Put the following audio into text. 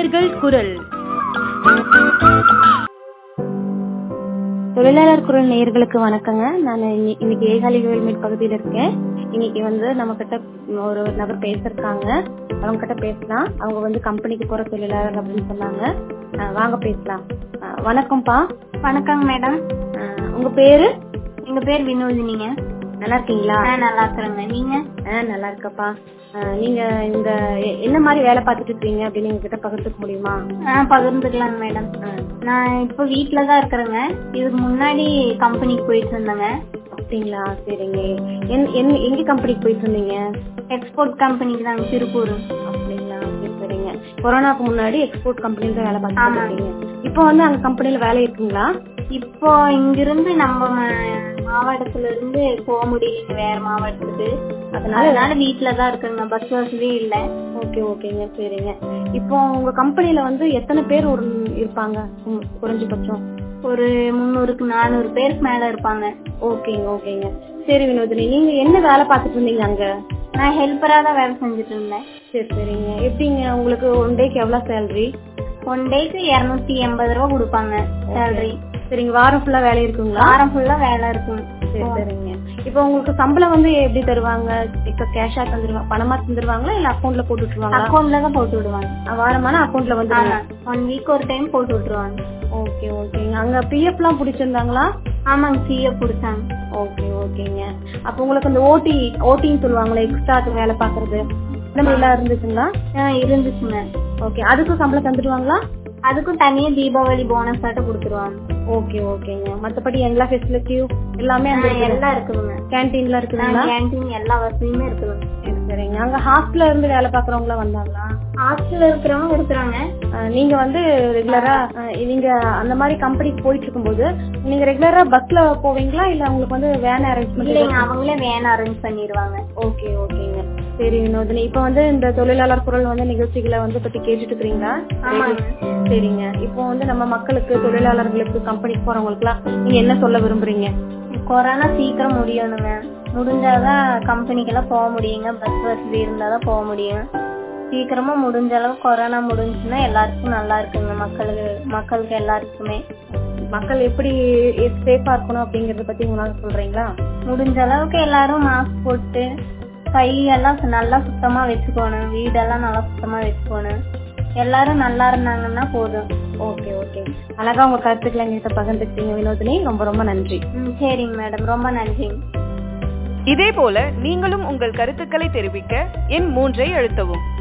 நேயர்கள் குரல் தொழிலாளர் குரல் நேயர்களுக்கு வணக்கங்க நான் இன்னி- இன்னைக்கு ஏகாலி கோயில்மேட் பகுதியில் இருக்கேன் இன்னைக்கு வந்து நம்ம கிட்ட ஒரு நபர் பேசிருக்காங்க அவங்க கிட்ட பேசலாம் அவங்க வந்து கம்பெனிக்கு போற தொழிலாளர் அப்படின்னு சொன்னாங்க அஹ் வாங்க பேசலாம் அஹ் வணக்கம்ப்பா வணக்கங்க மேடம் அஹ் உங்க பேரு எங்க பேர் வினோதினிங்க நல்லா இருக்கீங்களா நான் நல்லா இருக்கிறேங்க நீங்க ஆஹ் நல்லா இருக்கப்பா அஹ் நீங்க இந்த எ- என்ன மாதிரி வேலை பார்த்துட்டு இருக்கீங்க அப்படின்னு எங்க கிட்ட பகிர்ந்துக்க முடியுமா ஆ பகிர்ந்துக்கலாங்க மேடம் அஹ் நான் இப்போ வீட்டில தான் இருக்கிறேங்க இதுக்கு முன்னாடி கம்பெனிக்கு போயிட்டு இருந்தேங்க அப்படிங்களா சரிங்க என்- என்- எங்க கம்பெனிக்கு போயிட்டு இருந்தீங்க எக்ஸ்போர்ட் கம்பெனிக்கு தாங்க திருப்பூர் அப்படிங்களா சரி சரிங்க கொரோனாக்கு முன்னாடி எக்ஸ்போர்ட் கம்பெனில வேலை பார்த்துட்டு ஆமா. இருக்கீங்க இப்போ வந்து அங்க கம்பெனில வேலை இருக்குங்களா இப்போ இங்கிருந்து நம்ம ம- மாவட்டத்துல இருந்து போக முடியலைங்க வேற மாவட்டத்துக்கு அதனால அதனால வீட்டில தான் இருக்குங்க பஸ் வசதி இல்ல ஓகே ஓகேங்க சரிங்க இப்போ உங்க கம்பெனில வந்து எத்தனை பேர் ஒரு இருப்பாங்க ம், குறைஞ்சபட்சம் ஒரு முந்நூறுக்கு நானூறு பேருக்கு மேல இருப்பாங்க ஓகேங்க ஓகேங்க சரி வினோதினி நீங்க என்ன வேலை பார்த்துட்டு இருந்தீங்க அங்க நான் ஹெல்ப்பரா தான் வேலை செஞ்சுட்டு இருந்தேன் சரி சரிங்க எப்படிங்க உங்களுக்கு ஒன் டேக்கு எவ்வளவு சேலரி ஒன் டேக்கு இருநூத்தி எண்பது ரூபா கொடுப்பாங்க சேலரி சரிங்க வாரம் ஃபுல்லா வேலை இருக்குங்களா வாரம் ஃபுல்லா வேலை இருக்கும் சரி சரிங்க இப்போ உங்களுக்கு சம்பளம் வந்து எப்படி தருவாங்க இப்ப கேஷா தந்துருவாங்க பணமா தந்துருவாங்களா இல்ல அக்கௌண்ட்ல போட்டு விட்டுருவாங்களா அக்கௌண்ட்ல தான் போட்டு விடுவாங்க அஹ் வாரமான அக்கௌண்ட்ல வந்து ஆமா ஒன் வீக் ஒரு டைம் போட்டு விட்டுருவாங்க ஓகே ஓகேங்க அங்க பிஎஃப் எல்லாம் பிடிச்சிருந்தாங்களா ஆமாங்க சிஏ பிடிச்சாங்க ஓகே ஓகேங்க அப்ப உங்களுக்கு அந்த ஓடி ஓட்டின்னு சொல்லுவாங்களே எக்ஸ்ட்ரா வேலை பாக்குறது இந்த மாதிரி எல்லாம் இருந்துச்சுங்களா ஆ, இருந்துச்சுங்க ஓகே அதுக்கும் சம்பளம் தந்துடுவாங்களா அதுக்கும் தனியா தீபாவளி போனஸ் ஆட்ட கொடுத்துருவாங்க ஓகே ஓகேங்க மத்தபடி எல்லா ஃபெசிலிட்டியும் எல்லாமே அங்க ஆ, எல்லாம் இருக்குதுங்க கேன்டீன்ல இருக்குதுங்களா கேன்டீன் எல்லா வசதியுமே இருக்குதுங்க சரி சரிங்க அங்க ஹாஸ்டல்ல இருந்து வேலை பாக்குறவங்களா வந்தாங்களா ஹாஸ்டல்ல இருக்கிறவங்க இருக்கிறாங்க அஹ் நீங்க வந்து ரெகுலரா நீங்க அந்த மாதிரி கம்பெனிக்கு போயிட்டு இருக்கும்போது நீங்க ரெகுலரா பஸ்ல போவீங்களா இல்ல உங்களுக்கு வந்து வேன் அரேஞ்ச்மெண்ட் இல்லைங்க அவங்களே வேன் அரேஞ்ச் பண்ணிடுவாங்க ஓகே ஓகேங்க சரி வினோதினி இப்போ வந்து இந்த தொழிலாளர் குரல் வந்து நிகழ்ச்சிகளை வந்து பத்தி கேட்டுட்டு இருக்கிறீங்களா ஆமாங்க. சரிங்க இப்போ வந்து நம்ம மக்களுக்கு தொழிலாளர்களுக்கு கம்பெனிக்கு போறவங்களுக்குலாம் நீங்க என்ன சொல்ல விரும்புறீங்க கொரோனா சீக்கிரம் முடியணுங்க முடிஞ்சாதான் கம்பெனிக்கெல்லாம் போக முடியுங்க பஸ் வசதி இருந்தாதான் போக முடியும் சீக்கிரமா முடிஞ்ச அளவு கொரோனா முடிஞ்சுன்னா எல்லாருக்கும் நல்லா இருக்குங்க மக்களுக்கு மக்களுக்கு எல்லாருக்குமே மக்கள் எப்படி சேஃபா இருக்கணும் அப்படிங்கறத பத்தி உங்களால சொல்றீங்களா முடிஞ்ச அளவுக்கு எல்லாரும் மாஸ்க் போட்டு கையெல்லாம் சு- நல்லா சுத்தமா வச்சுக்கணும் வீடெல்லாம் நல்லா சுத்தமா வச்சுக்கணும் எல்லாரும் நல்லா இருந்தாங்கன்னா போதும் ஓகே ஓகே அழகா உங்க கருத்துக்களை எங்கிட்ட பகிர்ந்துக்கிட்டீங்க வினோதினி ரொம்ப ரொம்ப நன்றி ம் சரிங்க மேடம் ரொம்ப நன்றிங்க இதே போல நீங்களும் உங்கள் கருத்துக்களை தெரிவிக்க எண் மூன்றை அழுத்தவும்